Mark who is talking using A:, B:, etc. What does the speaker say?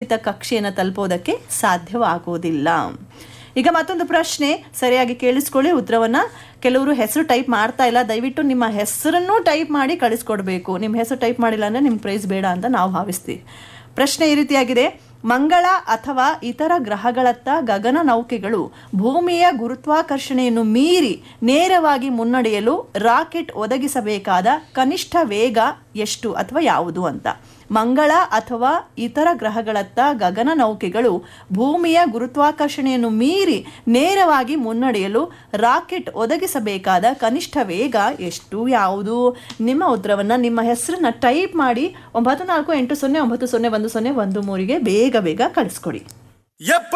A: ನಿಗದಿತ ಕಕ್ಷೆಯನ್ನು ತಲುಪೋದಕ್ಕೆ ಸಾಧ್ಯವಾಗೋದಿಲ್ಲ ಈಗ ಮತ್ತೊಂದು ಪ್ರಶ್ನೆ ಸರಿಯಾಗಿ ಕೇಳಿಸ್ಕೊಳ್ಳಿ ಉತ್ತರವನ್ನ ಕೆಲವರು ಹೆಸರು ಟೈಪ್ ಮಾಡ್ತಾ ಇಲ್ಲ ದಯವಿಟ್ಟು ನಿಮ್ಮ ಹೆಸರನ್ನು ಟೈಪ್ ಮಾಡಿ ಕಳಿಸ್ಕೊಡ್ಬೇಕು ನಿಮ್ಮ ಹೆಸರು ಟೈಪ್ ಮಾಡಿಲ್ಲ ಅಂದ್ರೆ ನಿಮ್ಗೆ ಪ್ರೈಸ್ ಬೇಡ ಅಂತ ನಾವು ಭಾವಿಸ್ತೀವಿ ಪ್ರಶ್ನೆ ಈ ರೀತಿಯಾಗಿದೆ ಮಂಗಳ ಅಥವಾ ಇತರ ಗ್ರಹಗಳತ್ತ ಗಗನ ನೌಕೆಗಳು ಭೂಮಿಯ ಗುರುತ್ವಾಕರ್ಷಣೆಯನ್ನು ಮೀರಿ ನೇರವಾಗಿ ಮುನ್ನಡೆಯಲು ರಾಕೆಟ್ ಒದಗಿಸಬೇಕಾದ ಕನಿಷ್ಠ ವೇಗ ಎಷ್ಟು ಅಥವಾ ಯಾವುದು ಅಂತ ಮಂಗಳ ಅಥವಾ ಇತರ ಗ್ರಹಗಳತ್ತ ಗಗನ ನೌಕೆಗಳು ಭೂಮಿಯ ಗುರುತ್ವಾಕರ್ಷಣೆಯನ್ನು ಮೀರಿ ನೇರವಾಗಿ ಮುನ್ನಡೆಯಲು ರಾಕೆಟ್ ಒದಗಿಸಬೇಕಾದ ಕನಿಷ್ಠ ವೇಗ ಎಷ್ಟು ಯಾವುದು ನಿಮ್ಮ ಉತ್ತರವನ್ನು ನಿಮ್ಮ ಹೆಸರನ್ನ ಟೈಪ್ ಮಾಡಿ ಒಂಬತ್ತು ನಾಲ್ಕು ಎಂಟು ಸೊನ್ನೆ ಒಂಬತ್ತು ಸೊನ್ನೆ ಒಂದು ಸೊನ್ನೆ ಒಂದು ಮೂರಿಗೆ ಬೇಗ ಬೇಗ ಕಳಿಸ್ಕೊಡಿ
B: ಯಪ್ಪ